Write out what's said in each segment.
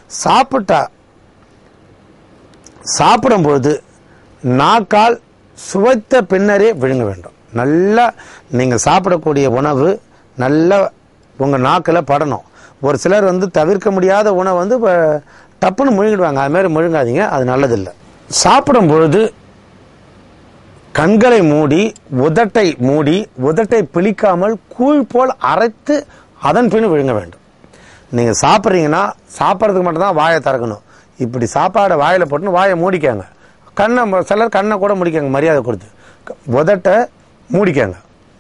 சாப்பிட்டா சாப்பிடும்போது நாக்கால் சுவைத்த பின்னரே விழுங்க வேண்டும் நல்லா நீங்கள் சாப்பிடக்கூடிய உணவு நல்லா உங்கள் நாக்கில் படணும் ஒரு சிலர் வந்து தவிர்க்க முடியாத உணவை வந்து இப்ப டப்புன்னு முழுங்கிடுவாங்க அது மாதிரி முழுங்காதீங்க அது நல்லதில்லை சாப்பிடும் பொழுது கண்களை மூடி உதட்டை மூடி உதட்டை பிழிக்காமல் கூழ் போல் அரைத்து அதன் பின் விழுங்க வேண்டும் நீங்க சாப்பிட்றீங்கன்னா சாப்பிட்றதுக்கு மட்டும்தான் வாயை திறக்கணும் இப்படி சாப்பாடை வாயில போட்டுன்னு வாயை மூடிக்காங்க கண்ணை ம- சிலர் கண்ணை கூட முடிக்காங்க மரியாதை கொடுத்து க- உதட்டை மூடிக்காங்க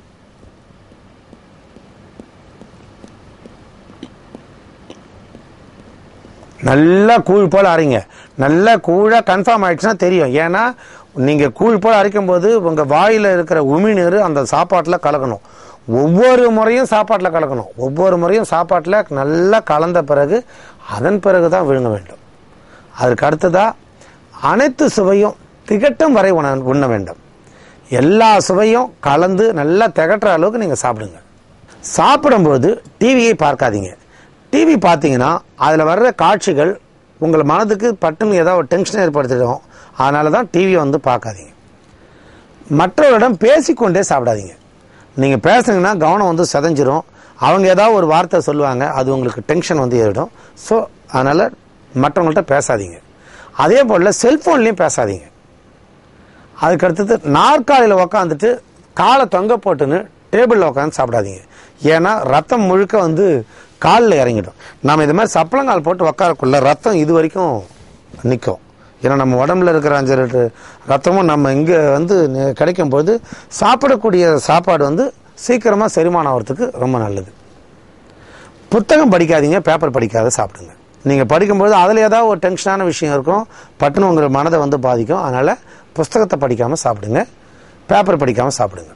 நல்லா கூழ் போல் அரைங்க நல்லா கூழாக கன்ஃபார்ம் ஆயிடுச்சுன்னா தெரியும் ஏன்னா நீங்கள் கூழ் போல் அரைக்கும் போது உங்கள் வாயில் இருக்கிற உமிநீர் அந்த சாப்பாட்டில் கலக்கணும் ஒவ்வொரு முறையும் சாப்பாட்டில் கலக்கணும் ஒவ்வொரு முறையும் சாப்பாட்டில் நல்லா கலந்த பிறகு அதன் பிறகு தான் விழுங்க வேண்டும் அதற்கு அடுத்ததா அனைத்து சுவையும் திகட்டும் வரை உண உண்ண வேண்டும் எல்லா சுவையும் கலந்து நல்லா திகட்டுற அளவுக்கு நீங்கள் சாப்பிடுங்க சாப்பிடும்போது டிவியை பார்க்காதீங்க டிவி பார்த்தீங்கன்னா அதில் வர்ற காட்சிகள் உங்கள் மனதுக்கு பட்டுன்னு ஏதாவது ஒரு டென்ஷன் ஏற்படுத்திடும் அதனால தான் டிவியை வந்து பார்க்காதீங்க மற்றவரிடம் பேசிக்கொண்டே சாப்பிடாதீங்க நீங்கள் பேசுனீங்கன்னா கவனம் வந்து செதஞ்சிரும் அவங்க ஏதாவது ஒரு வார்த்தை சொல்லுவாங்க அது உங்களுக்கு டென்ஷன் வந்து ஏறிடும் ஸோ அதனால் மற்றவங்கள்ட்ட பேசாதீங்க அதே போல் செல்ஃபோன்லேயும் பேசாதீங்க அதுக்கு அடுத்தது நாற்காலியில் உக்காந்துட்டு காலை தொங்க போட்டுன்னு டேபிளில் உட்காந்து சாப்பிடாதீங்க ஏன்னா ரத்தம் முழுக்க வந்து காலில் இறங்கிடும் நம்ம இது மாதிரி சப்பளங்கால் போட்டு உக்காரக்குள்ள ரத்தம் இது வரைக்கும் நிற்கும் ஏன்னா நம்ம உடம்புல இருக்கிற அஞ்சு லிட்டர் ரத்தமும் நம்ம இங்கே வந்து நி- கிடைக்கும் போது சாப்பிடக்கூடிய சாப்பாடு வந்து சீக்கிரமாக செரிமானம் ஆகிறதுக்கு ரொம்ப நல்லது புத்தகம் படிக்காதீங்க பேப்பர் படிக்காத சாப்பிடுங்க நீங்கள் படிக்கும்போது அதில் ஏதாவது ஒரு டென்ஷனான விஷயம் இருக்கும் பட்டுன்னு உங்கள் மனதை வந்து பாதிக்கும் அதனால் புஸ்தகத்தை படிக்காமல் சாப்பிடுங்க பேப்பர் படிக்காமல் சாப்பிடுங்க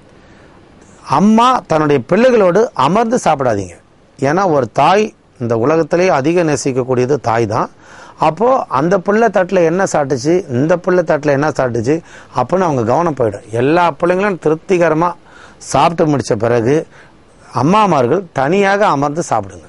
அம்மா தன்னுடைய பிள்ளைகளோடு அமர்ந்து சாப்பிடாதீங்க ஏன்னா ஒரு தாய் இந்த உலகத்திலே அதிக நேசிக்கக்கூடியது தாய் தான் அப்போது அந்த பிள்ளை தட்டில் என்ன சாப்பிட்டுச்சு இந்த பிள்ளை தட்டில் என்ன சாப்பிட்டுச்சு அப்படின்னு அவங்க கவனம் போயிடும் எல்லா பிள்ளைங்களும் திருப்திகரமாக சாப்பிட்டு முடிச்ச பிறகு அம்மாமார்கள் தனியாக அமர்ந்து சாப்பிடுங்க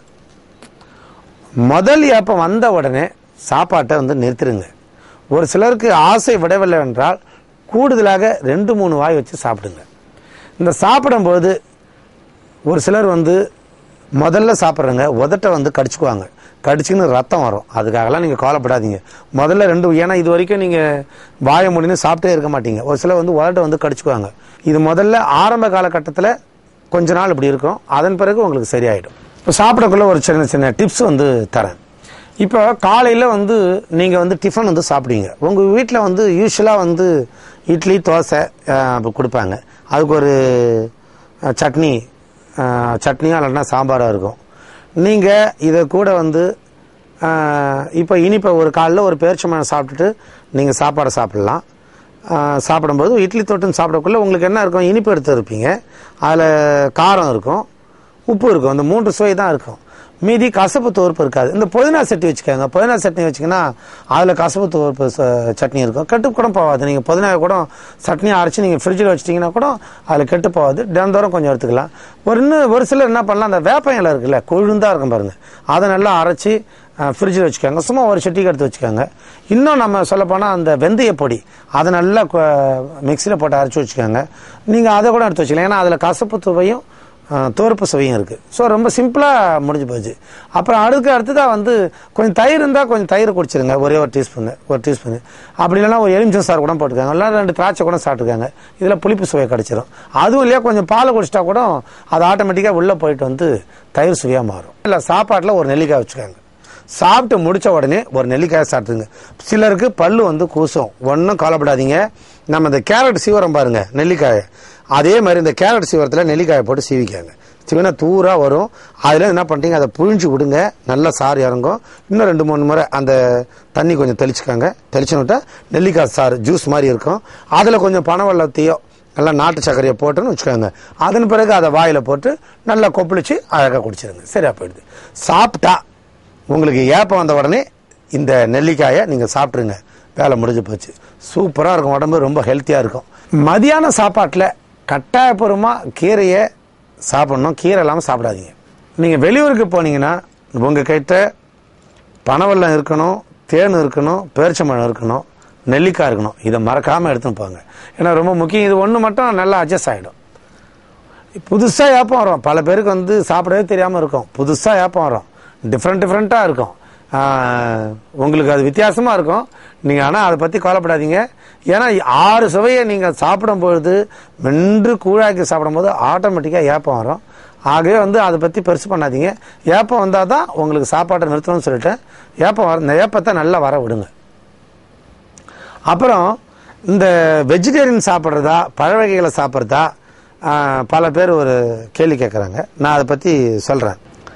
முதல் ஏப்பம் வந்த உடனே சாப்பாட்டை வந்து நிறுத்திடுங்க ஒரு சிலருக்கு ஆசை விடவில்லை என்றால் கூடுதலாக ரெண்டு மூணு வாய் வச்சு சாப்பிடுங்க இந்த சாப்பிடும்போது ஒரு சிலர் வந்து முதல்ல சாப்பிட்றங்க உதட்டை வந்து கடிச்சுக்குவாங்க கடிச்சுன்னு ரத்தம் வரும் அதுக்காகலாம் நீங்கள் கவலைப்படாதீங்க முதல்ல ரெண்டு ஏன்னா இது வரைக்கும் நீங்கள் வாயை முடின்னு சாப்பிட்டே இருக்க மாட்டீங்க ஒரு சிலர் வந்து உதட்டை வந்து கடிச்சுக்குவாங்க இது முதல்ல ஆரம்ப காலகட்டத்தில் கொஞ்ச நாள் இப்படி இருக்கும் அதன் பிறகு உங்களுக்கு சரியாயிடும் இப்போ சாப்பிடக்குள்ள ஒரு சின்ன சின்ன டிப்ஸ் வந்து தரேன் இப்போ காலையில் வந்து நீங்கள் வந்து டிஃபன் வந்து சாப்பிடுவீங்க உங்கள் வீட்டில் வந்து யூஸ்வலாக வந்து இட்லி தோசை அஹ், அப்படி கொடுப்பாங்க அதுக்கு ஒரு அஹ், சட்னி அஹ், சட்னியா இல்லைன்னா சாம்பாராக இருக்கும் நீங்கள் இதை கூட வந்து அஹ், இப்போ இனிப்பை ஒரு காலைல ஒரு பேரிச்சம்பழம் சாப்பிட்டுட்டு நீங்கள் சாப்பாடை சாப்பிடலாம் அஹ், சாப்பிடும்போது இட்லி தொட்டுன்னு சாப்பிடக்குள்ள உங்களுக்கு என்ன இருக்கும் இனிப்பு எடுத்து இருப்பீங்க அதில் காரம் இருக்கும் உப்பு இருக்கும் அந்த மூன்று சுவை தான் இருக்கும் மீதி கசப்பு துவர்ப்பு இருக்காது இந்த புதினா சட்னி வச்சுக்கோங்க புதினா சட்னி வச்சிங்கன்னா அதில் கசப்பு துவர்ப்பு ச- சட்னி இருக்கும் கெட்டு கூட போகாது நீங்கள் புதினா கூட சட்னியை அரைச்சி நீங்கள் ஃப்ரிட்ஜில் வச்சிட்டிங்கன்னா கூட அதில் கெட்டு போகாது தினந்தோறும் கொஞ்சம் எடுத்துக்கலாம் ஒரு இன்னும் ஒரு சிலர் என்ன பண்ணலாம் அந்த வேப்ப இலை இருக்குல்ல கொழுந்தா இருக்கும் பாருங்க அதை நல்லா அரைச்சி ஃப்ரிட்ஜில் வச்சுக்கோங்க சும்மா ஒரு செட்டிக்கு எடுத்து வச்சுக்கோங்க இன்னும் நம்ம சொல்லப்போனால் அந்த வெந்தய பொடி அதை நல்லா மிக்சியில் போட்டு அரைச்சி வச்சுக்கோங்க நீங்கள் அதை கூட எடுத்து வச்சுக்கலாம் ஏன்னா அதில் கசப்பு துவையும் தோறுப்பு சுவையும் இருக்குது ஸோ ரொம்ப சிம்பிளாக முடிஞ்சு போச்சு அப்புறம் அடுக்கு அடுத்ததாக வந்து கொஞ்சம் தயிர் இருந்தால் கொஞ்சம் தயிர் குடிச்சிருங்க ஒரே ஒரு டீஸ்பூனு ஒரு டீஸ்பூனு அப்படி இல்லைன்னா ஒரு எலுமிச்சம் சாறு கூட போட்டுக்காங்க இல்லை ரெண்டு திராட்சை கூட சாப்பிட்டுக்காங்க இதில் புளிப்பு சுவை கிடச்சிரும் அதுவும் இல்லையா கொஞ்சம் பால் குடிச்சிட்டா கூட அது ஆட்டோமேட்டிக்காக உள்ளே போயிட்டு வந்து தயிர் சுவையாக மாறும் இல்லை சாப்பாட்டில் ஒரு நெல்லிக்காய் வச்சுக்காங்க சாப்பிட்டு முடிச்ச உடனே ஒரு நெல்லிக்காயை சாப்பிட்டுங்க சிலருக்கு பல்லு வந்து கூசும் ஒன்றும் கவலைப்படாதீங்க நம்ம இந்த கேரட் சீவரம் பாருங்க நெல்லிக்காயை அதே மாதிரி இந்த கேரட் சீவரத்தில் நெல்லிக்காயை போட்டு சீவிக்காங்க சீவினா தூரா வரும் அதில் என்ன பண்ணுறீங்க அதை புழிஞ்சு விடுங்க நல்லா சாறு இறங்கும் இன்னும் ரெண்டு மூணு முறை அந்த தண்ணி கொஞ்சம் தெளிச்சுக்காங்க தெளிச்சு விட்டா நெல்லிக்காய் சாறு ஜூஸ் மாதிரி இருக்கும் அதில் கொஞ்சம் பனை வெள்ளத்தையோ நல்லா நாட்டு சர்க்கரையை போட்டுன்னு வச்சுக்கோங்க அதன் பிறகு அதை வாயில் போட்டு நல்லா கொப்பளிச்சு அழகாக குடிச்சிருங்க சரியா போயிடுது சாப்பிட்டா உங்களுக்கு ஏப்பம் வந்த உடனே இந்த நெல்லிக்காயை நீங்கள் சாப்பிட்ருங்க வேலை முடிஞ்சு போச்சு சூப்பராக இருக்கும் உடம்பு ரொம்ப ஹெல்த்தியாக இருக்கும் மதியான சாப்பாட்டில் கட்டாயபூர்வமாக கீரையை சாப்பிடணும் கீரை இல்லாமல் சாப்பிடாதீங்க நீங்கள் வெளியூருக்கு போனீங்கன்னா உங்கள் கிட்ட பனவெல்லம் இருக்கணும் தேன் இருக்கணும் பேரிச்சம்பழம் இருக்கணும் நெல்லிக்காய் இருக்கணும் இதை மறக்காமல் எடுத்துன்னு போங்க ஏன்னா ரொம்ப முக்கியம் இது ஒன்று மட்டும் நல்லா அட்ஜஸ்ட் ஆகிடும் புதுசாக ஏப்பம் வரும் பல பேருக்கு வந்து சாப்பிடவே தெரியாமல் இருக்கும் புதுசாக ஏப்பம் வரும் டிஃப்ரெண்ட் டிஃப்ரெண்ட்டாக இருக்கும் ஆஹ், உங்களுக்கு அது வித்தியாசமாக இருக்கும் நீங்கள் ஆனால் அதை பற்றி கவலைப்படாதீங்க ஏன்னா ஆறு சுவையை நீங்கள் சாப்பிடும் பொழுது மென்று கூழாக்கி சாப்பிடும்போது ஆட்டோமேட்டிக்காக ஏப்பம் வரும் ஆகவே வந்து அதை பற்றி பெருசு பண்ணாதீங்க ஏப்பம் வந்தால் தான் உங்களுக்கு சாப்பாட்டை நிறுத்தணும்னு சொல்லிட்டேன் ஏப்பம் வர இந்த ஏப்பத்தை நல்லா வர விடுங்க அப்புறம் இந்த வெஜிடேரியன் சாப்பிட்றதா பழ வகைகளை சாப்பிட்றதா ஆஹ், பல பேர் ஒரு கேள்வி கேட்குறாங்க நான் அதை பற்றி சொல்கிறேன்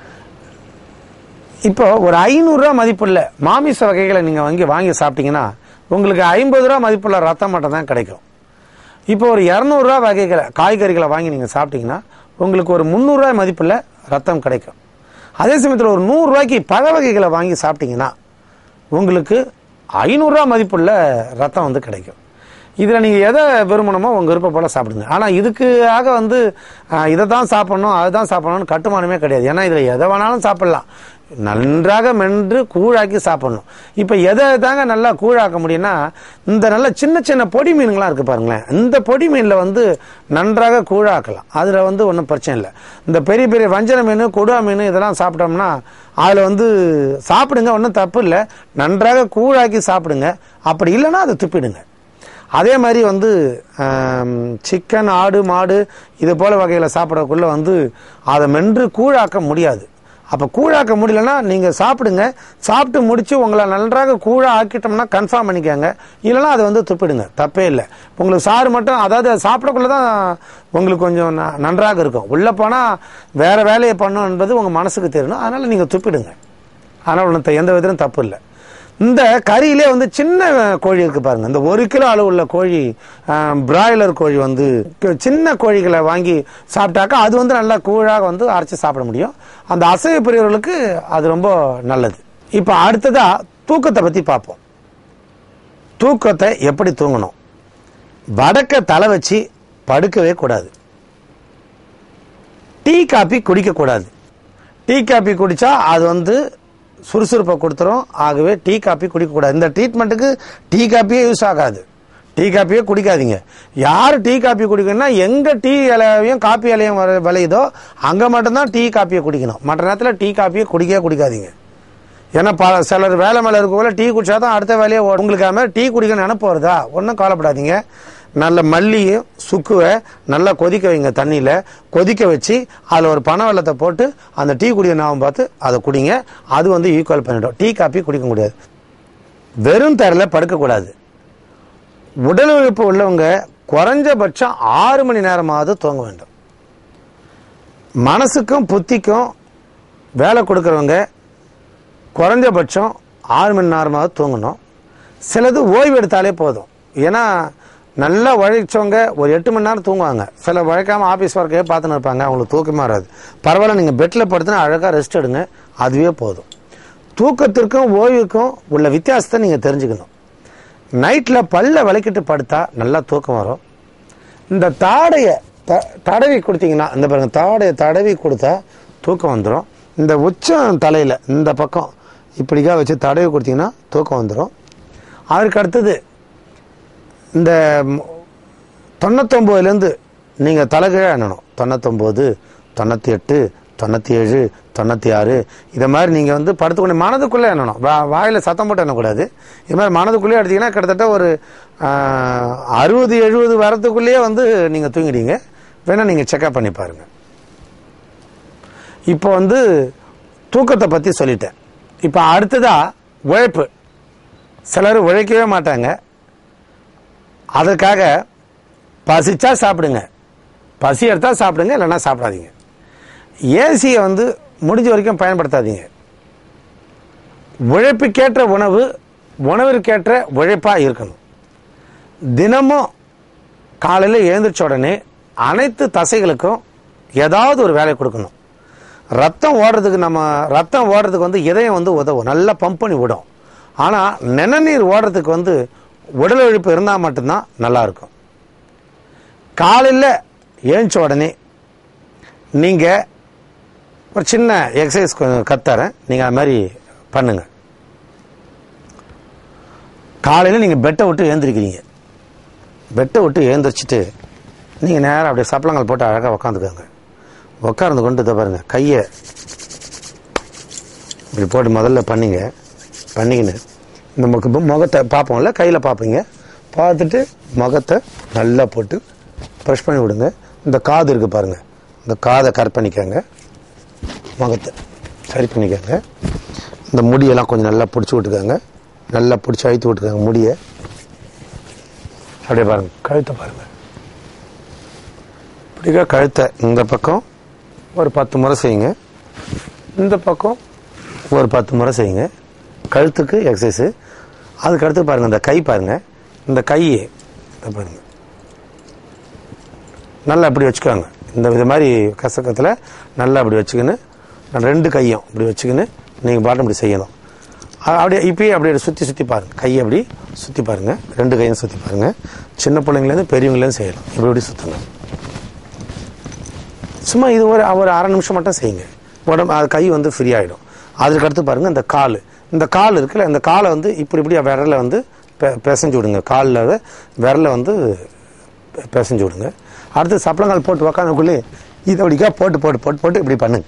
இப்போ ஒரு ஐநூறுரூவா மதிப்புள்ள மாமிச வகைகளை நீங்கள் வாங்கி வாங்கி சாப்பிட்டீங்கன்னா உங்களுக்கு ஐம்பது ரூபா மதிப்புள்ள ரத்தம் மட்டும் தான் கிடைக்கும் இப்போ ஒரு இரநூறுவா வகைகளை காய்கறிகளை வாங்கி நீங்கள் சாப்பிட்டீங்கன்னா உங்களுக்கு ஒரு முந்நூறுரூவா மதிப்புள்ள ரத்தம் கிடைக்கும் அதே சமயத்தில் ஒரு நூறுரூவாய்க்கு பழ வகைகளை வாங்கி சாப்பிட்டீங்கன்னா உங்களுக்கு ஐநூறுரூவா மதிப்புள்ள ரத்தம் வந்து கிடைக்கும் இதில் நீங்கள் எதை விரும்பணுமோ உங்கள் விருப்பம் போல் சாப்பிடுங்க ஆனால் இதுக்காக வந்து ஆஹ், இதை தான் சாப்பிடணும் அதை தான் சாப்பிடணும்னு கட்டுமானமே கிடையாது ஏன்னா இதில் எதை வேணாலும் சாப்பிடலாம் நன்றாக மென்று கூழாக்கி சாப்பிடணும் இப்போ எதை தாங்க நல்லா கூழாக்க முடியும்னா இந்த நல்ல சின்ன சின்ன பொடி மீன்கள்லாம் இருக்குது பாருங்களேன் இந்த பொடி மீனில் வந்து நன்றாக கூழாக்கலாம் அதில் வந்து ஒன்றும் பிரச்சனை இல்லை இந்த பெரிய பெரிய வஞ்சன மீன் கொடுவா மீன் இதெல்லாம் சாப்பிட்டோம்னா அதில் வந்து சாப்பிடுங்க ஒன்றும் தப்பு இல்லை நன்றாக கூழாக்கி சாப்பிடுங்க அப்படி இல்லைன்னா அதை துப்பிடுங்க அதே மாதிரி வந்து சிக்கன் ஆடு மாடு இது போல வகையில் சாப்பிடக்குள்ள வந்து அதை மென்று கூழாக்க முடியாது அப்போ கூழாக்க முடியலன்னா நீங்கள் சாப்பிடுங்க சாப்பிட்டு முடிச்சு உங்களை நன்றாக கூழா ஆக்கிட்டோம்னா கன்ஃபார்ம் பண்ணிக்கோங்க இல்லைன்னா அதை வந்து துப்பிடுங்க தப்பே இல்லை உங்களுக்கு சாறு மட்டும் அதாவது அது சாப்பிடக்குள்ள தான் உங்களுக்கு கொஞ்சம் ந- நன்றாக இருக்கும் உள்ளே போனால் வேற வேலையை பண்ணணும் என்பது உங்கள் மனசுக்கு தெரியணும் அதனால் நீங்கள் துப்பிடுங்க ஆனால் ஒன்று எந்த விதத்திலும் தப்பு இல்லை இந்த கறியிலே வந்து சின்ன கோழி இருக்கு பாருங்க இந்த ஒரு கிலோ அளவு உள்ள கோழி பிராய்லர் கோழி வந்து க- சின்ன கோழிகளை வாங்கி சாப்பிட்டாக்கா அது வந்து நல்லா கூழாக வந்து அரைச்சி சாப்பிட முடியும் அந்த அசைவ பிரியர்களுக்கு அது ரொம்ப நல்லது இப்போ அடுத்ததா தூக்கத்தை பத்தி பார்ப்போம் தூக்கத்தை எப்படி தூங்கணும் வடக்க தலை வச்சு படுக்கவே கூடாது டீ காபி குடிக்கக்கூடாது டீ காபி குடிச்சா அது வந்து சுறுசுறுப்பை கொடுத்துரும் ஆகவே டீ காபி குடிக்கக்கூடாது இந்த ட்ரீட்மெண்ட்டுக்கு டீ காப்பியே யூஸ் ஆகாது டீ காப்பியே குடிக்காதீங்க யார் டீ காப்பி குடிக்கணும்னா எங்க டீ இலையும் காப்பி இலையும் வர- விளையுதோ அங்க மட்டும்தான் டீ காப்பியை குடிக்கணும் மற்ற நேரத்தில் டீ காப்பியை குடிக்கவே குடிக்காதீங்க ஏன்னா பல சிலர் வேலை மேலே இருக்கக்குள்ள டீ குடிச்சா தான் அடுத்த வேலையை ஓடும். உங்களுக்கு அது மாதிரி டீ குடிக்கணும் நினைப்பு வருதா ஒன்றும் கவலைப்படாதீங்க நல்ல மல்லியும் சுக்குவை நல்லா கொதிக்க வைங்க தண்ணியில் கொதிக்க வச்சு அதில் ஒரு பனை வெள்ளத்தை போட்டு அந்த டீ குடிக்க ஞாபகம் பார்த்து அதை குடிங்க அது வந்து ஈக்குவல் பண்ணிடும் டீ காப்பி குடிக்க முடியாது வெறும் தரையில் படுக்கக்கூடாது உடல் உழைப்பு உள்ளவங்க குறைஞ்சபட்சம் ஆறு மணி நேரமாவது தூங்க வேண்டும் மனசுக்கும் புத்திக்கும் வேலை கொடுக்குறவங்க குறைஞ்சபட்சம் ஆறு மணி நேரமாவது தூங்கணும் சிலது ஓய்வு எடுத்தாலே போதும் ஏன்னா நல்லா உழைச்சவங்க ஒரு எட்டு மணி நேரம் தூங்குவாங்க சில உழைக்காம ஆஃபீஸ் ஒர்க்கே பார்த்துன்னு இருப்பாங்க அவங்களுக்கு தூக்கமாக வராது பரவாயில்ல நீங்கள் பெட்டில் படுத்துனா அழகாக ரெஸ்ட் எடுங்க அதுவே போதும் தூக்கத்திற்கும் ஓய்வுக்கும் உள்ள வித்தியாசத்தை நீங்கள் தெரிஞ்சுக்கணும் நைட்டில் பல்ல விளக்கிட்டு படுத்தா நல்லா தூக்கம் வரும் இந்த தாடையை த- தடவி கொடுத்தீங்கன்னா இந்த பாருங்க தாடையை தடவி கொடுத்தா தூக்கம் வந்துடும் இந்த உச்சம் தலையில் இந்த பக்கம் இப்படிக்கா வச்சு தடவி கொடுத்தீங்கன்னா தூக்கம் வந்துடும் அதற்கு அடுத்தது இந்த ம், தொண்ணூத்தொம்போதுலேருந்து நீங்கள் தலைகீழாக எண்ணணும் தொண்ணூத்தொம்போது தொண்ணூற்றி எட்டு தொண்ணூற்றி ஏழு தொண்ணூற்றி ஆறு இதை மாதிரி நீங்கள் வந்து படுத்துக்கொண்டு மனதுக்குள்ளே எண்ணணும் வா வாயில் சத்தம் போட்டு எண்ணக்கூடாது இது மாதிரி மனதுக்குள்ளேயே எடுத்தீங்கன்னா கிட்டத்தட்ட ஒரு அறுபது எழுபது வரத்துக்குள்ளேயே வந்து நீங்கள் தூங்கிடுங்க வேணால் நீங்கள் செக்அப் பண்ணி பாருங்கள் இப்போ வந்து தூக்கத்தை பற்றி சொல்லிட்டேன் இப்போ அடுத்ததா உழைப்பு சிலர் உழைக்கவே மாட்டாங்க அதற்காக பசிச்சா சாப்பிடுங்க பசி எடுத்தா சாப்பிடுங்க இல்லைன்னா சாப்பிடாதீங்க ஏசியை வந்து முடிஞ்ச வரைக்கும் பயன்படுத்தாதீங்க உழைப்புக்கேற்ற உணவு உணவிற்கேற்ற உழைப்பாக இருக்கணும் தினமும் காலையில் எழுந்திரிச்ச உடனே அனைத்து தசைகளுக்கும் ஏதாவது ஒரு வேலை கொடுக்கணும் ரத்தம் ஓடுறதுக்கு நம்ம ரத்தம் ஓடுறதுக்கு வந்து இதயம் வந்து உதவும் நல்லா பம்ப் பண்ணி விடும் ஆனால் நிணநீர் ஓடுறதுக்கு வந்து உடல் உழைப்பு இருந்தால் மட்டும்தான் நல்லா இருக்கும் காலையில் எழுந்த உடனே நீங்கள் ஒரு சின்ன எக்ஸசைஸ் கொஞ்சம் கத்துறேன் நீங்கள் அது மாதிரி பண்ணுங்கள் காலையில் நீங்கள் பெட்டை விட்டு ஏந்திருக்கிறீங்க பெட்டை விட்டு ஏந்திரிச்சிட்டு நீங்கள் நேராக அப்படியே சப்பளங்கள் போட்டு அழகாக உக்காந்துக்கோங்க உட்கார்ந்து கொண்டு இதை பாருங்க கையை இப்படி போட்டு முதல்ல பண்ணிங்க பண்ணிக்கின்னு இந்த முக முகத்தை பார்ப்போம்ல கையில் பார்ப்பீங்க பார்த்துட்டு முகத்தை நல்லா போட்டு ப்ரெஷ் பண்ணி விடுங்க இந்த காது இருக்கு பாருங்க இந்த காதை கட் பண்ணிக்கோங்க முகத்தை சரி பண்ணிக்கோங்க இந்த முடியெல்லாம் கொஞ்சம் நல்லா பிடிச்சி விட்டுக்கோங்க நல்லா பிடிச்சி அழுத்தி விட்டுக்கோங்க முடியை அப்படியே பாருங்க கழுத்தை பாருங்க இப்படிக்கா கழுத்தை இந்த பக்கம் ஒரு பத்து முறை செய்யுங்க இந்த பக்கம் ஒரு பத்து முறை செய்யுங்க கழுத்துக்கு எக்ஸசைஸு அதுக்கு அடுத்து பாருங்க இந்த கை பாருங்க இந்த கையை இதை பாருங்க நல்லா இப்படி வச்சுக்கோங்க இந்த இது மாதிரி கசக்கத்தில் நல்லா இப்படி வச்சுக்கின்னு ரெண்டு கையும் இப்படி வச்சுக்கின்னு நீங்கள் பாட்டம் இப்படி செய்யணும் அ- அப்படியே இப்பயே அப்படியே சுற்றி சுற்றி பாருங்க கையை அப்படி சுற்றி பாருங்க ரெண்டு கையும் சுற்றி பாருங்க சின்ன பிள்ளைங்கலேருந்து பெரியவங்கலேருந்து செய்யலாம் இப்படி இப்படி சுற்றுங்க சும்மா இது ஒரு ஒரு அரை நிமிஷம் மட்டும் செய்யுங்க உடம்பு அது கை வந்து ஃப்ரீ ஆகிடும் அதுக்கு அடுத்து பாருங்க இந்த கால் இந்த கால் இருக்குல்ல இந்த காலை வந்து இப்படி இப்படி விரலை வந்து பெ- பிசைஞ்சு விடுங்க காலில் விரலை வந்து பெ- பிசைஞ்சு விடுங்க அடுத்து சப்பளங்கால் போட்டு உக்காந்துக்குள்ளே இதை அப்படிக்கா போட்டு போட்டு போட்டு போட்டு இப்படி பண்ணுங்க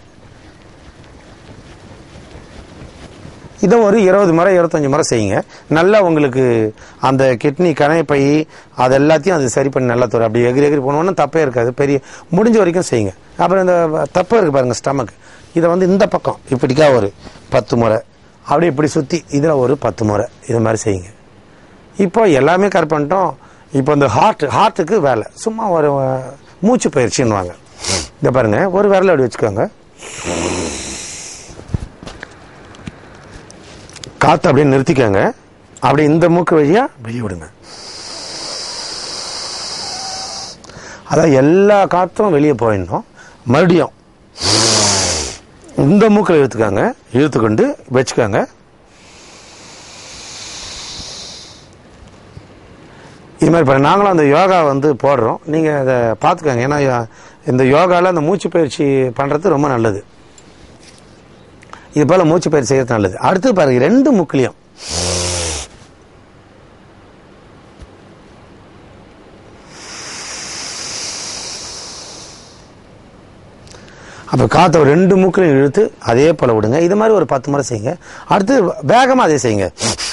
இதை ஒரு இருபது முறை இருபத்தஞ்சு முறை செய்யுங்க நல்லா உங்களுக்கு அந்த கிட்னி கணைப்பை அது எல்லாத்தையும் அது சரி பண்ணி நல்லா தரும் அப்படி எகிரி எகிரி போனோன்னா தப்பே இருக்காது பெரிய முடிஞ்ச வரைக்கும் செய்யுங்க அப்புறம் இந்த தப்பை இருக்கு பாருங்க ஸ்டமக் இதை வந்து இந்த பக்கம் இப்படிக்கா ஒரு பத்து முறை அப்படியே இப்படி சுற்றி இதில் ஒரு பத்து முறை இது மாதிரி செய்யுங்க இப்போ எல்லாமே கரெக்ட் பண்ணிட்டோம் இப்போ இந்த ஹார்ட் ஹார்ட்டுக்கு வேலை சும்மா ஒரு அஹ், மூச்சு பயிற்சின்னுவாங்க இதை பாருங்க ஒரு விரல அப்படி வச்சுக்கோங்க காற்று அப்படியே நிறுத்திக்கோங்க அப்படியே இந்த மூக்கு வழியா வெளியே விடுங்க அதான் எல்லா காற்றும் வெளியே போயிடணும் மறுபடியும் இந்த மூக்கில் இழுத்துக்கோங்க இழுத்துக்கொண்டு வச்சுக்கோங்க இது மாதிரி பாருங்க நாங்களும் அந்த யோகா வந்து போடுறோம் நீங்கள் அதை பார்த்துக்கோங்க ஏன்னா யோ- இந்த யோகாவில் அந்த மூச்சு பயிற்சி பண்ணுறது ரொம்ப நல்லது இது போல் மூச்சு பயிற்சி செய்யறது நல்லது அடுத்து பாருங்க ரெண்டு முக்கிலையும் அப்போ காற்றை ஒரு ரெண்டு மூக்கிலையும் இழுத்து அதே போல் விடுங்க இது மாதிரி ஒரு பத்து முறை செய்யுங்க அடுத்து வேகமாக அதே செய்யுங்க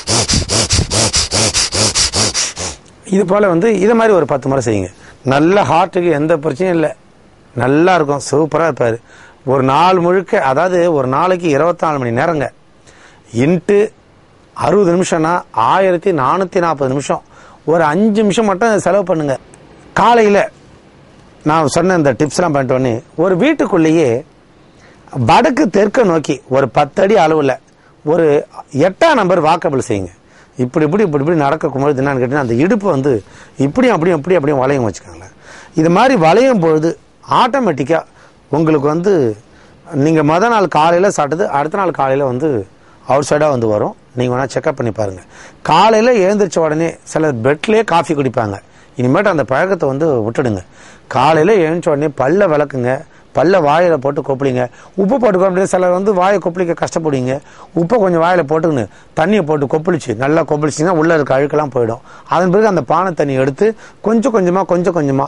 இது போல் வந்து இது மாதிரி ஒரு பத்து முறை செய்யுங்க நல்ல ஹார்ட்டுக்கு எந்த பிரச்சனையும் இல்லை நல்லா இருக்கும் சூப்பராக இருப்பார் ஒரு நாள் முழுக்க அதாவது ஒரு நாளைக்கு இருபத்தாலு மணி நேரங்க இன்ட்டு அறுபது நிமிஷம்னா ஆயிரத்தி நானூற்றி நாற்பது நிமிஷம் ஒரு அஞ்சு நிமிஷம் மட்டும் செலவு பண்ணுங்க காலையில் நான் சொன்ன இந்த டிப்ஸ்லாம் பண்ணிட்டு உடனே ஒரு வீட்டுக்குள்ளேயே வடக்கு தெற்க நோக்கி ஒரு பத்தடி அளவில் ஒரு எட்டாம் நம்பர் வாக்கபிள் செய்யுங்க இப்படி இப்படி இப்படி இப்படி நடக்கும்போது என்னன்னு கேட்டீங்கன்னா அந்த இடுப்பு வந்து இப்படியும் அப்படியும் இப்படி அப்படியும் வளையம் வச்சுக்கோங்களேன் இது மாதிரி வளையும் பொழுது ஆட்டோமேட்டிக்காக உங்களுக்கு வந்து நீங்கள் மொதல் நாள் காலையில் சாப்பிட்டது அடுத்த நாள் காலையில் வந்து அவுட் சைடாக வந்து வரும் நீங்கள் வேணால் செக்அப் பண்ணி பாருங்கள் காலையில் எழுந்திரிச்ச உடனே சில பெட்லேயே காஃபி குடிப்பாங்க இனிமேட்டு அந்த பழக்கத்தை வந்து விட்டுடுங்க காலையில் எழுந்த உடனே பல்ல விளக்குங்க பல்ல வாயில போட்டு கொப்பளிங்க உப்பு போட்டுக்க முடியாது சிலர் வந்து வாயை கொப்பளிக்க கஷ்டப்படுவீங்க உப்பை கொஞ்சம் வாயில போட்டுக்கின்னு தண்ணியை போட்டு கொப்பளிச்சு நல்லா கொப்பளிச்சிங்கன்னா உள்ள இருக்க அழுக்கெல்லாம் போயிடும் அதன் பிறகு அந்த பானை தண்ணி எடுத்து கொஞ்சம் கொஞ்சமா கொஞ்சம் கொஞ்சமா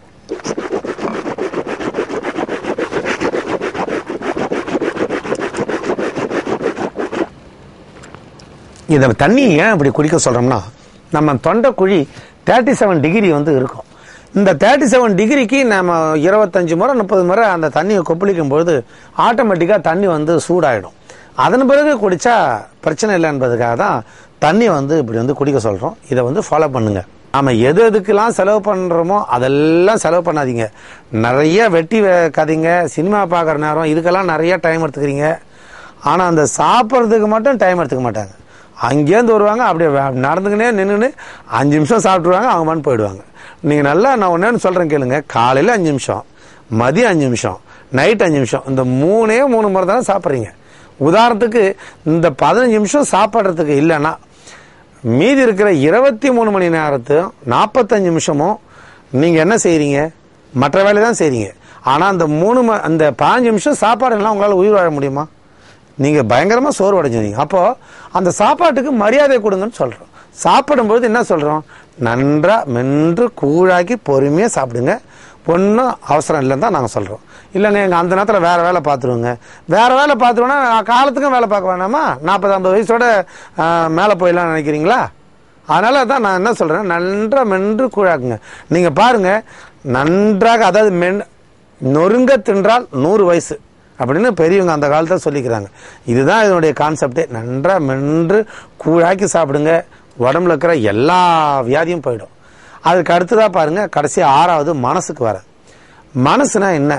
இதை தண்ணி ஏன் இப்படி குடிக்க சொல்றோம்னா நம்ம தொண்டை குழி தேர்ட்டி செவன் டிகிரி வந்து இருக்கும் இந்த தேர்ட்டி செவன் டிகிரிக்கு நம்ம இருபத்தஞ்சு முறை முப்பது முறை அந்த தண்ணியை கொப்பளிக்கும் பொழுது ஆட்டோமேட்டிக்காக தண்ணி வந்து சூடாயிடும் அதன் பிறகு குடிச்சா பிரச்சனை இல்லை என்பதுக்காக தான் தண்ணி வந்து இப்படி வந்து குடிக்க சொல்றோம் இதை வந்து ஃபாலோ பண்ணுங்க நாம எது எதுக்கெல்லாம் செலவு பண்றோமோ அதெல்லாம் செலவு பண்ணாதீங்க நிறைய வெட்டி வே- கதைங்க சினிமா பார்க்குற நேரம் இதுக்கெல்லாம் நிறைய டைம் எடுத்துக்கிறீங்க ஆனா அந்த சாப்பிட்றதுக்கு மட்டும் டைம் எடுத்துக்க மாட்டாங்க அங்கேருந்து வருவாங்க அப்படியே வே- நடந்துக்கினே நின்றுன்னு அஞ்சு நிமிஷம் சாப்பிட்ருவாங்க அவங்க மண் போயிடுவாங்க நீங்கள் நல்லா நான் ஒன்று சொல்கிறேன் கேளுங்க காலையில் அஞ்சு நிமிஷம் மதியம் அஞ்சு நிமிஷம் நைட் அஞ்சு நிமிஷம் இந்த மூணே மூணு முறை தானே சாப்பிட்றீங்க உதாரணத்துக்கு இந்த பதினஞ்சு நிமிஷம் சாப்பிட்றதுக்கு இல்லைன்னா மீதி இருக்கிற இருபத்தி மூணு மணி நேரத்தையும் நாற்பத்தஞ்சு நிமிஷமும் நீங்கள் என்ன செய்கிறீங்க மற்ற வேலையை தான் செய்கிறீங்க ஆனால் அந்த மூணு ம- அந்த பாஞ்சு நிமிஷம் சாப்பாடு எல்லாம் உங்களால் உயிர் வாழ முடியுமா நீங்க பயங்கரமா சோர்வு அடைஞ்சிருவீங்க அப்போ அந்த சாப்பாட்டுக்கு மரியாதை கொடுங்கன்னு சொல்றோம் சாப்பிடும்போது என்ன சொல்கிறோம் நன்றா மென்று கூழாக்கி பொறுமையாக சாப்பிடுங்க ஒன்றும் அவசரம் இல்லைன்னு தான் நாங்கள் சொல்கிறோம் இல்லைங்க எங்கள் அந்த நேரத்தில் வேறு வேலை பார்த்துருவோங்க வேறு வேலை பார்த்துருவோன்னா காலத்துக்கும் வேலை பார்க்க வேணாமா நாற்பது ஐம்பது வயசோட மேலே போயிடலாம் நினைக்கிறீங்களா அதனால தான் நான் என்ன சொல்கிறேன் நன்றா மென்று கூழாக்குங்க நீங்கள் பாருங்கள் நன்றாக அதாவது மென் நொறுங்க தின்றால் நூறு வயசு அப்படின்னு பெரியவங்க அந்த காலத்தில் சொல்லிக்கிறாங்க இதுதான் இதனுடைய கான்செப்டே நன்றா மென்று கூழாக்கி சாப்பிடுங்க உடம்புல இருக்கிற எல்லா வியாதியும் போயிடும் அதுக்கு அடுத்ததாக பாருங்க கடைசி ஆறாவது மனசுக்கு வர மனசுனா என்ன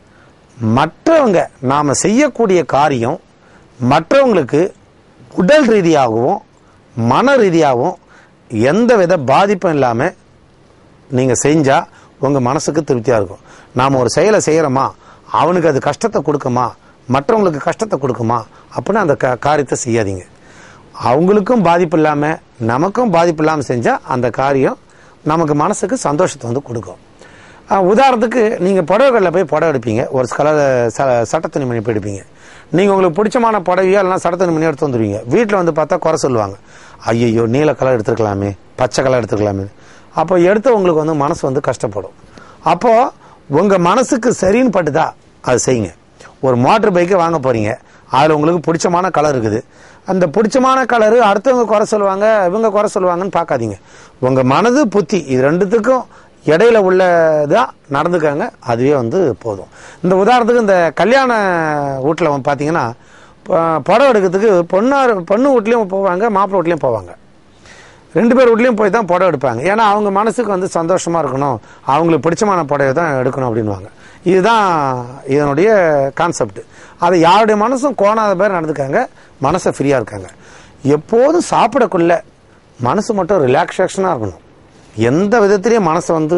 மற்றவங்க நாம் செய்யக்கூடிய காரியம் மற்றவங்களுக்கு உடல் ரீதியாகவும் மன ரீதியாகவும் எந்த வித பாதிப்பும் இல்லாமல் நீங்கள் செஞ்சால் உங்கள் மனசுக்கு திருப்தியாக இருக்கும் நாம் ஒரு செயலை செய்கிறோமா அவனுக்கு அது கஷ்டத்தை கொடுக்குமா மற்றவங்களுக்கு கஷ்டத்தை கொடுக்குமா அப்படின்னு அந்த கா- காரியத்தை செய்யாதீங்க அவங்களுக்கும் பாதிப்பு இல்லாமல் நமக்கும் பாதிப்பு இல்லாமல் செஞ்சால் அந்த காரியம் நமக்கு மனசுக்கு சந்தோஷத்தை வந்து கொடுக்கும் ஆஹ் உதாரணத்துக்கு நீங்கள் புடவைகளில் போய் புடவை எடுப்பீங்க ஒரு கலர் ச சட்ட துணிமணி போய் எடுப்பீங்க நீங்கள் உங்களுக்கு பிடிச்சமான புடவையோ இல்லைனா சட்ட துணிமணி எடுத்து வந்துடுவீங்க வீட்டில் வந்து பார்த்தா குறை சொல்லுவாங்க ஐயையோ நீல கலர் எடுத்துருக்கலாமே பச்சை கலர் எடுத்துக்கலாமே அப்போ எடுத்து உங்களுக்கு வந்து மனசு வந்து கஷ்டப்படும் அப்போது உங்கள் மனசுக்கு சரின்னு பட்டுதா அது செய்யுங்க ஒரு மோட்டர் பைக்கை வாங்க போகிறீங்க அதில் உங்களுக்கு பிடிச்சமான கலர் இருக்குது அந்த பிடிச்சமான கலரு அடுத்தவங்க குறை சொல்லுவாங்க இவங்க குறை சொல்லுவாங்கன்னு பார்க்காதீங்க உங்கள் மனது புத்தி இது ரெண்டுத்துக்கும் இடையில உள்ளதா நடந்துக்காங்க அதுவே வந்து போதும் இந்த உதாரணத்துக்கு இந்த கல்யாண வீட்டில் பார்த்தீங்கன்னா ப- புடவை எடுக்கிறதுக்கு பொண்ணார் பொண்ணு வீட்லேயும் போவாங்க மாப்பிள்ளை வீட்லேயும் போவாங்க ரெண்டு பேர் வீட்லேயும் போய் தான் புடவை எடுப்பாங்க ஏன்னா அவங்க மனசுக்கு வந்து சந்தோஷமா இருக்கணும் அவங்களுக்கு பிடிச்சமான புடவை தான் எடுக்கணும் அப்படின்வாங்க இதுதான் இதனுடைய கான்செப்ட் அதை யாருடைய மனசும் கோணாத பேர் நடந்துக்காங்க மனசை ஃப்ரீயாக இருக்காங்க எப்போதும் சாப்பிடக்குள்ள மனசு மட்டும் ரிலாக்ஸேஷனாக இருக்கணும் எந்த விதத்திலையும் மனசை வந்து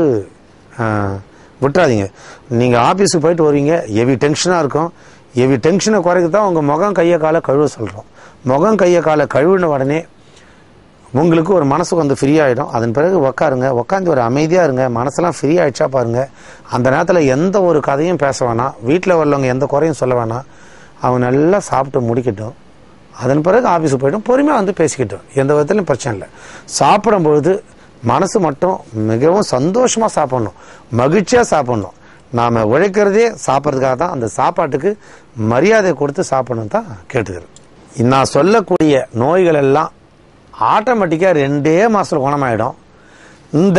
ஆஹ், விட்டுறாதீங்க நீங்கள் ஆஃபீஸுக்கு போயிட்டு வருவீங்க ஹெவி டென்ஷனாக இருக்கும் ஹெவி டென்ஷனை குறைக்க தான் உங்கள் முகம் கையை காலை கழுவ சொல்கிறோம் முகம் கையை காலை கழுவின உடனே உங்களுக்கு ஒரு மனசு வந்து ஃப்ரீ ஆகிடும் அதன் பிறகு உக்காருங்க உட்காந்து ஒரு அமைதியாக இருங்க மனசெல்லாம் ஃப்ரீ ஆயிடுச்சா பாருங்க அந்த நேரத்தில் எந்த ஒரு கதையும் பேச வேணாம் வீட்டில் உள்ளவங்க எந்த குறையும் சொல்ல வேணாம் அவங்க நல்லா சாப்பிட்டு முடிக்கட்டும் அதன் பிறகு ஆஃபீஸுக்கு போய்ட்டும் பொறுமையாக வந்து பேசிக்கிட்டோம் எந்த விதத்துலையும் பிரச்சனை இல்லை சாப்பிடும்பொழுது மனசு மட்டும் மிகவும் சந்தோஷமாக சாப்பிடணும் மகிழ்ச்சியாக சாப்பிடணும் நாம் உழைக்கிறதே சாப்பிட்றதுக்காக தான் அந்த சாப்பாட்டுக்கு மரியாதை கொடுத்து சாப்பிடணும் தான் கேட்டுக்கிறேன் நான் சொல்லக்கூடிய நோய்கள் எல்லாம் ஆட்டோமேட்டிக்காக ரெண்டே மாதத்தில் குணமாயிடும் இந்த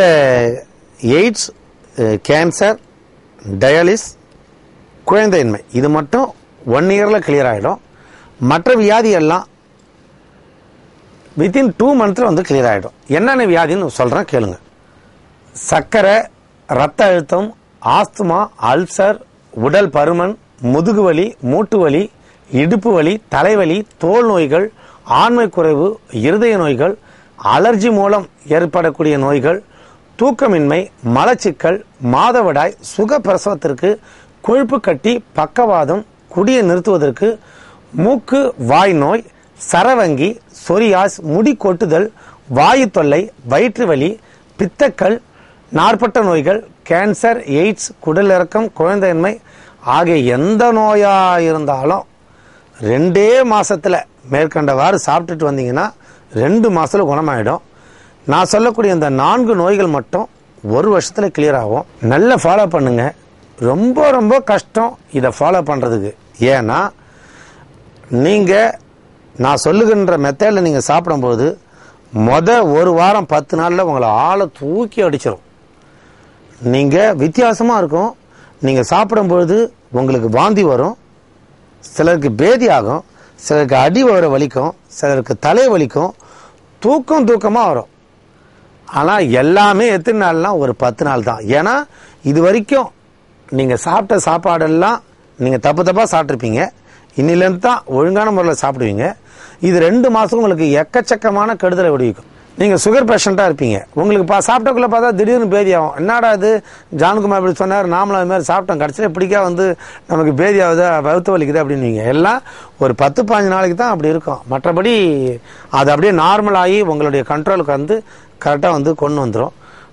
எய்ட்ஸ் கேன்சர் டயாலிஸ் குழந்தையின்மை இது மட்டும் ஒன் இயரில் கிளியர் ஆகிடும் மற்ற வியாதி எல்லாம் வித்தின் டூ மந்த்தில் வந்து கிளியர் ஆகிடும் என்னென்ன வியாதின்னு சொல்கிறேன் கேளுங்க சர்க்கரை ரத்த அழுத்தம் ஆஸ்துமா அல்சர் உடல் பருமன் முதுகு வலி மூட்டு வலி இடுப்பு வலி தலைவலி தோல் நோய்கள் ஆண்மை குறைவு இருதய நோய்கள் அலர்ஜி மூலம் ஏற்படக்கூடிய நோய்கள் தூக்கமின்மை மலச்சிக்கல் மாதவிடாய் சுகப்பிரசவத்திற்கு கொழுப்பு கட்டி பக்கவாதம் குடியை நிறுத்துவதற்கு மூக்கு வாய் நோய் சரவங்கி சொரியாஸ் முடி கொட்டுதல் வாயு தொல்லை வயிற்று வலி பித்தக்கல் நாற்பட்ட நோய்கள் கேன்சர் எய்ட்ஸ் குடலிறக்கம் குழந்தையின்மை ஆகிய எந்த நோயா இருந்தாலும் ரெண்டே மாசத்துல மேற்கண்டவாறு சாப்பிட்டுட்டு வந்தீங்கன்னா ரெண்டு மாசத்துல குணமாயிடும் நான் சொல்லக்கூடிய இந்த நான்கு நோய்கள் மட்டும் ஒரு வருஷத்துல கிளியர் ஆகும் நல்லா ஃபாலோ பண்ணுங்க ரொம்ப ரொம்ப கஷ்டம் இதை ஃபாலோ பண்றதுக்கு ஏன்னா நீங்க நான் சொல்லுகின்ற மெத்தடில் நீங்க சாப்பிடும்போது மொத ஒரு வாரம் பத்து நாள்ல உங்களை ஆளை தூக்கி அடிச்சிடும் நீங்க வித்தியாசமா இருக்கும் நீங்க சாப்பிடும்பொழுது உங்களுக்கு வாந்தி வரும் சிலருக்கு பேதி ஆகும் சிலருக்கு அடி வர வலிக்கும் சிலருக்கு தலை வலிக்கும் தூக்கம் தூக்கமா வரும் ஆனா எல்லாமே எத்தனை நாள்னா ஒரு பத்து நாள் தான் ஏன்னா இது வரைக்கும் நீங்க சாப்பிட்ட சாப்பாடெல்லாம் நீங்க தப்பு தப்பா சாப்பிட்ருப்பீங்க இன்னிலேருந்து தான் ஒழுங்கான முறையில் சாப்பிடுவீங்க இது ரெண்டு மாசம் உங்களுக்கு எக்கச்சக்கமான கெடுதலை விடுவிக்கும் நீங்க சுகர் பேஷண்டா இருப்பீங்க உங்களுக்கு பா சாப்பிட்டக்குள்ள பார்த்தா திடீர்னு பேதி ஆகும் என்னடா இது ஜான்குமார் இப்படி சொன்னார் நாமளும் அது மாதிரி சாப்பிட்டோம் கடைசியில் பிடிக்கா வந்து நமக்கு பேதி ஆகுதா வகுத்து வலிக்குது அப்படின்னுவீங்க எல்லாம் ஒரு பத்து பாஞ்சு நாளைக்கு தான் அப்படி இருக்கும் மற்றபடி அது அப்படியே நார்மல் ஆகி உங்களுடைய கண்ட்ரோலுக்கு வந்து கரெக்டாக வந்து கொண்டு வந்துடும்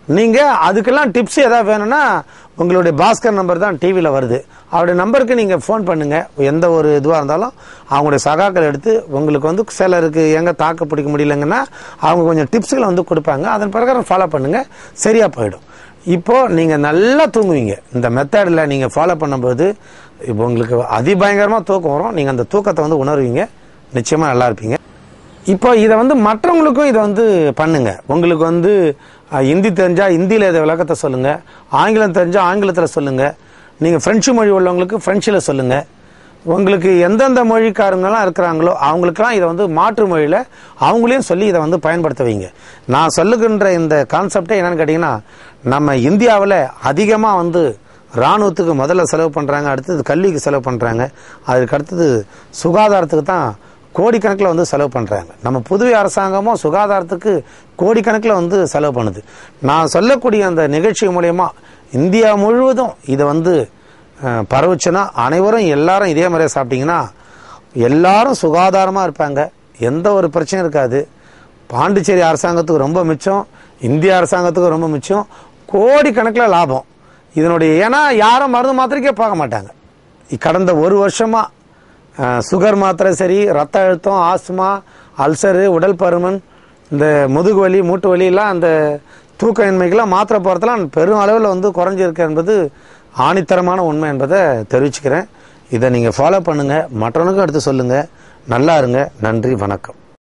நீங்கள் அதுக்கெல்லாம் டிப்ஸ் ஏதாவது வேணும்னா உங்களுடைய பாஸ்கர் நம்பர் தான் டிவியில் வருது அவருடைய நம்பருக்கு நீங்கள் ஃபோன் பண்ணுங்கள் எந்த ஒரு இதுவாக இருந்தாலும் அவங்களுடைய சகாக்கள் எடுத்து உங்களுக்கு வந்து சிலருக்கு எங்கே தாக்கு பிடிக்க முடியலங்கன்னா அவங்க கொஞ்சம் டிப்ஸ்களை வந்து கொடுப்பாங்க அதன் பிரகாரம் ஃபாலோ பண்ணுங்கள் சரியாக போயிடும் இப்போ நீங்கள் நல்லா தூங்குவீங்க இந்த மெத்தடில் நீங்கள் ஃபாலோ பண்ணும்போது இப்போ உங்களுக்கு அதிபயங்கரமாக தூக்கம் வரும் நீங்கள் அந்த தூக்கத்தை வந்து உணர்வீங்க நிச்சயமாக நல்லா இருப்பீங்க இப்போ இதை வந்து மற்றவங்களுக்கும் இதை வந்து பண்ணுங்க உங்களுக்கு வந்து அஹ், ஹிந்தி தெரிஞ்சா ஹிந்தியில் இதை விளக்கத்தை சொல்லுங்க ஆங்கிலம் தெரிஞ்சா ஆங்கிலத்தில் சொல்லுங்க நீங்க பிரெஞ்சு மொழி உள்ளவங்களுக்கு பிரெஞ்சில் சொல்லுங்க உங்களுக்கு எந்தெந்த மொழிக்காரங்கெல்லாம் இருக்கிறாங்களோ அவங்களுக்கெல்லாம் இதை வந்து மாற்று மொழியில் அவங்களையும் சொல்லி இதை வந்து பயன்படுத்த வைங்க நான் சொல்லுகின்ற இந்த கான்செப்டே என்னன்னு கேட்டிங்கன்னா நம்ம இந்தியாவில் அதிகமாக வந்து ராணுவத்துக்கு முதல்ல செலவு பண்ணுறாங்க அடுத்தது கல்விக்கு செலவு பண்ணுறாங்க அதுக்கு அடுத்தது சுகாதாரத்துக்கு தான் கோடிக்கணக்கில் வந்து செலவு பண்ணுறாங்க நம்ம புதுவை அரசாங்கமும் சுகாதாரத்துக்கு கோடிக்கணக்கில் வந்து செலவு பண்ணுது நான் சொல்லக்கூடிய அந்த நிகழ்ச்சி மூலயமா இந்தியா முழுவதும் இதை வந்து அஹ், பரவுச்சுன்னா அனைவரும் எல்லாரும் இதே மாதிரியே சாப்பிட்டீங்கன்னா எல்லாரும் சுகாதாரமாக இருப்பாங்க எந்த ஒரு பிரச்சனையும் இருக்காது பாண்டிச்சேரி அரசாங்கத்துக்கு ரொம்ப மிச்சம் இந்திய அரசாங்கத்துக்கு ரொம்ப மிச்சம் கோடிக்கணக்கில் லாபம் இதனுடைய ஏன்னா யாரும் மருந்து மாத்திரைக்கே பார்க்க மாட்டாங்க கடந்த ஒரு வருஷமா அஹ், சுகர் மாத்திரை சரி ரத்த அழுத்தம் ஆஸ்துமா அல்சரு உடல் பருமன் இந்த முதுகு வலி மூட்டு வலி எல்லாம் அந்த தூக்க இன்மைக்கெல்லாம் மாத்திரை போகிறதுலாம் பெரும் அளவில் வந்து குறைஞ்சிருக்கு என்பது ஆணித்தரமான உண்மை என்பதை தெரிவிச்சுக்கிறேன் இதை நீங்கள் ஃபாலோ பண்ணுங்கள் மற்றவனுக்கும் எடுத்து சொல்லுங்கள் நல்லா இருங்க நன்றி வணக்கம்